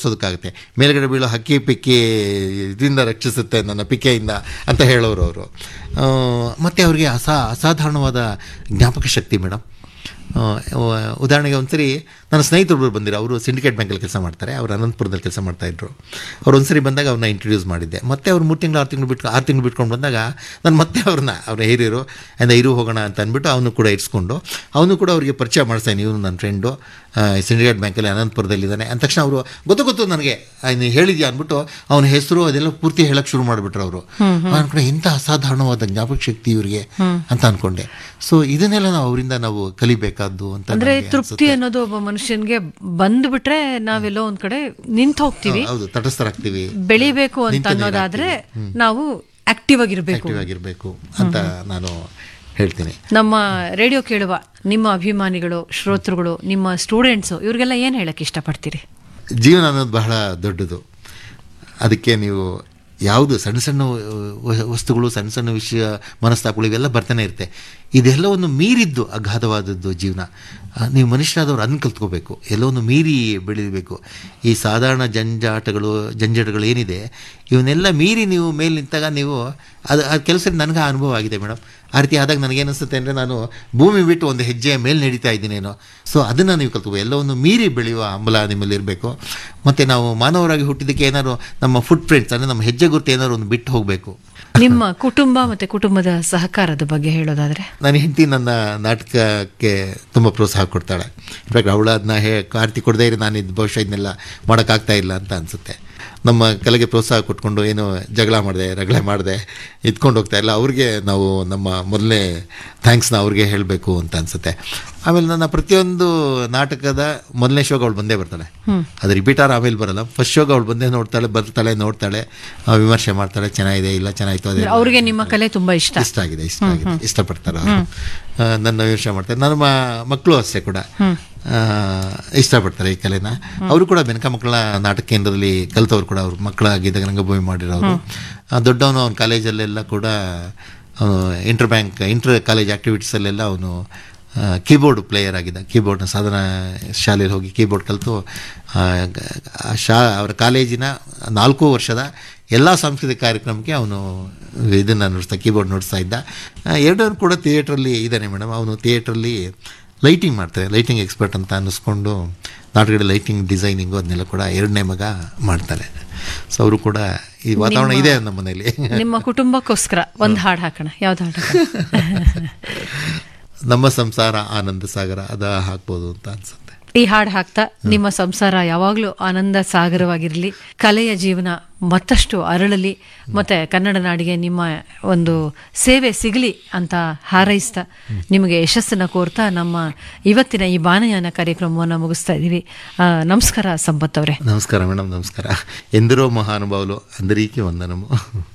ತಪ್ಪಿಸೋದಕ್ಕಾಗುತ್ತೆ ಮೇಲ್ಗಡೆ ಬೀಳೋ ಹಕ್ಕಿ ಪಿಕ್ಕಿ ಇದರಿಂದ ರಕ್ಷಿಸುತ್ತೆ ನನ್ನ ಪಿಕೆಯಿಂದ ಅಂತ ಹೇಳೋರು ಅವರು ಮತ್ತು ಅವ್ರಿಗೆ ಅಸಾ ಅಸಾಧಾರಣವಾದ ಜ್ಞಾಪಕ ಶಕ್ತಿ ಮೇಡಮ್ ಆ, ಉದಾಹರಣೆಗೆ ಒಂದ್ಸರಿ ನನ್ನ ಸ್ನೇಹಿತರು ಬಂದಿರೋ ಅವರು ಸಿಂಡಿಕೇಟ್ ಬ್ಯಾಂಕಲ್ಲಿ ಕೆಲಸ ಮಾಡ್ತಾರೆ ಅವ್ರು ಅನಂತಪುರದಲ್ಲಿ ಕೆಲಸ ಮಾಡ್ತಾಯಿದ್ರು ಅವ್ರು ಒಂದ್ಸರಿ ಬಂದಾಗ ಅವ್ರನ್ನ ಇಂಟ್ರೊಡ್ಯೂಸ್ ಮಾಡಿದ್ದೆ ಮತ್ತೆ ಅವ್ರು ಮೂರು ತಿಂಗಳು ಆರು ತಿಂಗಳು ಬಿಟ್ಟು ಆರು ತಿಂಗಳು ಬಿಟ್ಕೊಂಡು ಬಂದಾಗ ನಾನು ಮತ್ತೆ ಅವ್ರನ್ನ ಅವ್ರ ಹಿರಿಯರು ಅಂದ ಇರು ಹೋಗೋಣ ಅಂತ ಅಂದ್ಬಿಟ್ಟು ಅವನು ಕೂಡ ಇಡ್ಸ್ಕೊಂಡು ಅವನು ಕೂಡ ಅವರಿಗೆ ಪರಿಚಯ ಮಾಡಿಸ್ತಾನೆ ಇವನು ನನ್ನ ಫ್ರೆಂಡು ಸಿಂಡಿಕೇಟ್ ಬ್ಯಾಂಕಲ್ಲಿ ಅನಂತಪುರದಲ್ಲಿದ್ದಾನೆ ಅಂದ ತಕ್ಷಣ ಅವರು ಗೊತ್ತು ಗೊತ್ತು ನನಗೆ ಆ, ನೀನು ಹೇಳಿದ್ಯಾ ಅಂದ್ಬಿಟ್ಟು ಅವನ ಹೆಸರು ಅದೆಲ್ಲ ಪೂರ್ತಿ ಹೇಳಕ್ಕೆ ಶುರು ಮಾಡಿಬಿಟ್ರು ಅವರು ಅನ್ಕೊಂಡೆ ಇಂಥ ಅಸಾಧಾರಣವಾದ ಜ್ಞಾಪಕ ಶಕ್ತಿ ಇವರಿಗೆ ಅಂತ ಅನ್ಕೊಂಡೆ ಸೊ ಇದನ್ನೆಲ್ಲ ನಾವು ಅವರಿಂದ ನಾವು ಕಲಿಬೇಕಾದ್ದು ಅಂತ ಅಂದ್ರೆ ನನಗೆ ತೃಪ್ತಿ ಅನ್ನೋದು ಒಬ್ಬ ಮನುಷ್ಯನ್ಗೆ ಬಂದ್ಬಿಟ್ರೆ ನಾವೆಲ್ಲೋ ಒಂದ್ ಕಡೆ ನಿಂತು ಹೋಗ್ತೀವಿ ಹೌದು ತಟಸ್ಥರಾಗ್ತೀವಿ ಬೆಳಿಬೇಕು ಅಂತ ಅನ್ನೋದಾದ್ರೆ ನಾವು ಆಕ್ಟಿವ್ ಆಗಿರ್ಬೇಕು ಆಕ್ಟಿವ್ ಆಗಿರಬೇಕು ಅಂತ ನಾನು ಹೇಳ್ತೀನಿ ನಮ್ಮ ರೇಡಿಯೋ ಕೇಳುವ ನಿಮ್ಮ ಅಭಿಮಾನಿಗಳು ಶ್ರೋತೃಗಳು ನಿಮ್ಮ ಸ್ಟೂಡೆಂಟ್ಸು ಇವ್ರಿಗೆಲ್ಲ ಏನ್ ಹೇಳಕ್ ಇಷ್ಟಪಡ್ತೀರಿ ಜೀವನ ಅನ್ನೋದು ಬಹಳ ದೊಡ್ಡದು ಅದಕ್ಕೆ ನೀವು ಯಾವುದು ಸಣ್ಣ ಸಣ್ಣ ವ- ವಸ್ತುಗಳು ಸಣ್ಣ ಸಣ್ಣ ವಿಷಯ ಮನಸ್ತಾಪಗಳು ಇವೆಲ್ಲ ಬರ್ತಾನೆ ಇರುತ್ತೆ ಇದೆಲ್ಲವನ್ನು ಮೀರಿದ್ದು ಅಗಾಧವಾದದ್ದು ಜೀವನ ಆ, ನೀವು ಮನುಷ್ಯರಾದವ್ರು ಅದನ್ನು ಕಲ್ತ್ಕೋಬೇಕು ಎಲ್ಲವನ್ನು ಮೀರಿ ಬೆಳಿಬೇಕು ಈ ಸಾಧಾರಣ ಜಂಜಾಟಗಳು ಜಂಜಾಟಗಳು ಏನಿದೆ ಇವನ್ನೆಲ್ಲ ಮೀರಿ ನೀವು ಮೇಲೆ ನಿಂತಾಗ ನೀವು ಅದು ಆ ಕೆಲಸ ನನಗೆ ಆ ಅನುಭವ ಆಗಿದೆ ಮೇಡಮ್ ಆ ರೀತಿ ಆದಾಗ ನನಗೇನಿಸುತ್ತೆ ಅಂದರೆ ನಾನು ಭೂಮಿ ಬಿಟ್ಟು ಒಂದು ಹೆಜ್ಜೆ ಮೇಲೆ ನಡೀತಾ ಇದ್ದೀನೇನೋ ಸೊ ಅದನ್ನು ನೀವು ಕಲ್ತ್ಕೋ ಎಲ್ಲವನ್ನು ಮೀರಿ ಬೆಳೆಯುವ ಹಂಬಲ ನಿಮ್ಮಲ್ಲಿ ಇರಬೇಕು ಮತ್ತು ನಾವು ಮಾನವರಾಗಿ ಹುಟ್ಟಿದ್ದಕ್ಕೆ ಏನಾದ್ರು ನಮ್ಮ ಫುಟ್ ಪ್ರಿಂಟ್ಸ್ ಅಂದರೆ ನಮ್ಮ ಹೆಜ್ಜೆ ಗುರುತು ಏನಾದ್ರು ಒಂದು ಬಿಟ್ಟು ಹೋಗಬೇಕು ನಿಮ್ಮ ಕುಟುಂಬ ಮತ್ತೆ ಕುಟುಂಬದ ಸಹಕಾರದ ಬಗ್ಗೆ ಹೇಳೋದಾದ್ರೆ ನನ್ನ ಹೆಂಡತಿ ನನ್ನ ನಾಟಕಕ್ಕೆ ತುಂಬ ಪ್ರೋತ್ಸಾಹ ಕೊಡ್ತಾಳೆ ಇನ್ಫ್ಯಾಕ್ಟ್ ಅವಳು ಅದನ್ನ ಹೇ ಕಾರ್ತಿ ಕೊಡದೇ ಇರಿ ನಾನು ಇದು ಬಹುಶಃ ಇದನ್ನೆಲ್ಲ ಮಾಡೋಕ್ಕಾಗ್ತಾ ಇಲ್ಲ ಅಂತ ಅನಿಸುತ್ತೆ ನಮ್ಮ ಕಲೆಗೆ ಪ್ರೋತ್ಸಾಹ ಕೊಟ್ಕೊಂಡು ಏನು ಜಗಳ ಮಾಡಿದೆ ರಗಳೆ ಮಾಡಿದೆ ಇದ್ಕೊಂಡು ಹೋಗ್ತಾ ಇಲ್ಲ ಅವ್ರಿಗೆ ನಾವು ನಮ್ಮ ಮೊದಲನೇ ಥ್ಯಾಂಕ್ಸ್ನ ಅವ್ರಿಗೆ ಹೇಳಬೇಕು ಅಂತ ಅನಿಸುತ್ತೆ ಆಮೇಲೆ ನನ್ನ ಪ್ರತಿಯೊಂದು ನಾಟಕದ ಮೊದಲನೇ ಶೋಗೆ ಅವಳು ಬಂದೇ ಬರ್ತಾಳೆ ಅದು ರಿಪೀಟರ್ ಆಮೇಲೆ ಬರಲ್ಲ ಫಸ್ಟ್ ಶೋಗೆ ಅವಳು ಬಂದೇ ನೋಡ್ತಾಳೆ ಬರ್ತಾಳೆ ನೋಡ್ತಾಳೆ ಆ, ವಿಮರ್ಶೆ ಮಾಡ್ತಾಳೆ ಚೆನ್ನಾಗಿದೆ ಇಲ್ಲ ಚೆನ್ನಾಯ್ತು ಅದೇ ಅವ್ರಿಗೆ ನಿಮ್ಮ ಕಲೆ ತುಂಬಾ ಇಷ್ಟ ಇಷ್ಟ ಆಗಿದೆ ಇಷ್ಟ ಆಗಿದೆ ಇಷ್ಟಪಡ್ತಾರೆ ಅವರು ಆ, ನನ್ನ ವಿಮರ್ಶೆ ಮಾಡ್ತಾರೆ ನನ್ನ ಮ- ಮಕ್ಕಳು ಅಷ್ಟೇ ಕೂಡ ಆ, ಇಷ್ಟಪಡ್ತಾರೆ ಈ ಕಲೆನ ಅವರು ಕೂಡ ಬೆನಕ ಮಕ್ಕಳ ನಾಟಕ ಕೇಂದ್ರದಲ್ಲಿ ಕಲಿತವ್ರು ಕೂಡ ಅವರು ಮಕ್ಕಳಾಗಿದ್ದಾಗ ರಂಗಭೂಮಿ ಮಾಡಿರೋರು ಆ, ದೊಡ್ಡವನು ಅವನ ಕಾಲೇಜಲ್ಲೆಲ್ಲ ಕೂಡ ಇಂಟರ್ ಬ್ಯಾಂಕ್ ಇಂಟರ್ ಕಾಲೇಜ್ ಆ್ಯಕ್ಟಿವಿಟೀಸಲ್ಲೆಲ್ಲ ಅವನು ಕೀಬೋರ್ಡ್ ಪ್ಲೇಯರ್ ಆಗಿದ್ದ ಕೀಬೋರ್ಡ್ನ ಸಾಧನ ಶಾಲೆಯಲ್ಲಿ ಹೋಗಿ ಕೀಬೋರ್ಡ್ ಕಲಿತು ಆ, ಗ- ಆ ಶಾ ಅವರ ಕಾಲೇಜಿನ ನಾಲ್ಕು ವರ್ಷದ ಎಲ್ಲ ಸಾಂಸ್ಕೃತಿಕ ಕಾರ್ಯಕ್ರಮಕ್ಕೆ ಅವನು ಇದನ್ನು ನುಡಿಸ್ತಾ ಕೀಬೋರ್ಡ್ ನುಡಿಸ್ತಾ ಇದ್ದ ಆ, ಎರಡೂ ಕೂಡ ಥಿಯೇಟ್ರಲ್ಲಿ ಇದ್ದಾನೆ ಮೇಡಮ್ ಅವನು ಥಿಯೇಟ್ರಲ್ಲಿ ಲೈಟಿಂಗ್ ಮಾಡ್ತಾರೆ ಲೈಟಿಂಗ್ ಎಕ್ಸ್ಪರ್ಟ್ ಅಂತ ಅನ್ನಿಸ್ಕೊಂಡು ನಾಟಕದ ಲೈಟಿಂಗ್ ಡಿಸೈನಿಂಗು ಅದನ್ನೆಲ್ಲ ಕೂಡ ಎರಡನೇ ಮಗ ಮಾಡ್ತಾರೆ ಸೊ ಅವರು ಕೂಡ ಈ ವಾತಾವರಣ ಇದೆ ನಮ್ಮ ಮನೇಲಿ ನಿಮ್ಮ ಕುಟುಂಬಕ್ಕೋಸ್ಕರ ಒಂದ್ ಹಾಡು ಹಾಕೋಣ ಯಾವ್ದು ಹಾಡು ಹಾಕೋಣ? ನಮ್ಮ ಸಂಸಾರ ಆನಂದ ಸಾಗರ ಅದ ಹಾಕ್ಬೋದು ಅಂತ ಅನ್ಸುತ್ತೆ ಈ ಹಾಡು ಹಾಕ್ತಾ ನಿಮ್ಮ ಸಂಸಾರ ಯಾವಾಗ್ಲೂ ಆನಂದ ಸಾಗರವಾಗಿರ್ಲಿ ಕಲೆಯ ಜೀವನ ಮತ್ತಷ್ಟು ಅರಳಲಿ ಮತ್ತೆ ಕನ್ನಡ ನಾಡಿಗೆ ನಿಮ್ಮ ಒಂದು ಸೇವೆ ಸಿಗಲಿ ಅಂತ ಹಾರೈಸ್ತಾ ನಿಮಗೆ ಯಶಸ್ಸನ್ನ ಕೋರ್ತಾ ನಮ್ಮ ಇವತ್ತಿನ ಈ ಬಾನಯಾನ ಕಾರ್ಯಕ್ರಮವನ್ನು ಮುಗಿಸ್ತಾ ಇದ್ದೀವಿ ಆ, ನಮಸ್ಕಾರ ಸಂಪತ್ ಅವರೇ నమస్కారం మేడం నమస్కారం ఎందరో మహానుభావులు అందరికీ వందనము